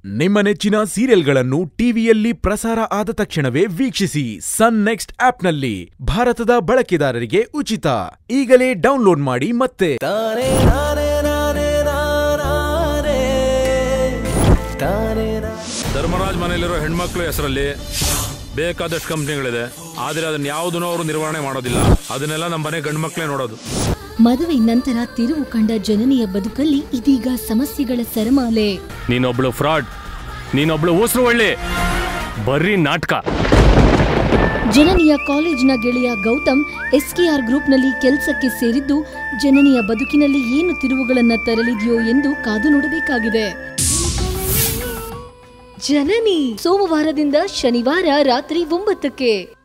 ನಿಮ್ಮ ನೆಚ್ಚಿನ ಸೀರಿಯಲ್ಗಳನ್ನು ಟಿವಿಯಲ್ಲಿ ಪ್ರಸಾರ ಆದ ತಕ್ಷಣವೇ ವೀಕ್ಷಿಸಿ ಸನ್ ನೆಕ್ಸ್ಟ್ ಆಪ್ನಲ್ಲಿ ಭಾರತದ ಬಳಕೆದಾರರಿಗೆ ಉಚಿತ ಈಗಲೇ ಡೌನ್ಲೋಡ್ ಮಾಡಿ ಮತ್ತೆ ತಾನೇ ನಾನೇ ನಾನೇ ನಾನೇ ತಾನೇ ನಾ ಧರ್ಮರಾಜ್ ಮನೆಯಲ್ಲಿರೋ ಹೆಣ್ಮಕ್ಳ ಹೆಸರಲ್ಲಿ ಬೇಕಾದಷ್ಟು ಕಂಪ್ನಿಗಳಿದೆ ಆದರೆ ಅದನ್ನ ಯಾವುದನ್ನು ಅವರು ನಿರ್ವಹಣೆ ಮಾಡೋದಿಲ್ಲ ಅದನ್ನೆಲ್ಲ ನಮ್ಮ ಮನೆ ಗಂಡು ಮಕ್ಕಳೇ ನೋಡೋದು ಮದುವೆ ನಂತರ ತಿರುವು ಕಂಡ ಜನನಿಯ ಬದುಕಲ್ಲಿ ಇದೀಗ ಸಮಸ್ಯೆಗಳ ಸರಮಾಲೆ ನೀನೊಬ್ಳು ಫ್ರಾಡ್ ನೀನೊಬ್ಳು ಊಸರು ಒಳ್ಳೆ ಬರ್ರಿ ನಾಟಕ ಜನನಿಯ ಕಾಲೇಜಿನ ಗೆಳೆಯ ಗೌತಮ್ ಎಸ್ಕೆಆರ್ ಗ್ರೂಪ್ನಲ್ಲಿ ಕೆಲಸಕ್ಕೆ ಸೇರಿದ್ದು ಜನನಿಯ ಬದುಕಿನಲ್ಲಿ ಏನು ತಿರುವುಗಳನ್ನ ತರಲಿದೆಯೋ ಎಂದು ಕಾದು ನೋಡಬೇಕಾಗಿದೆ ಜನನಿ ಸೋಮವಾರದಿಂದ ಶನಿವಾರ ರಾತ್ರಿ ಒಂಬತ್ತಕ್ಕೆ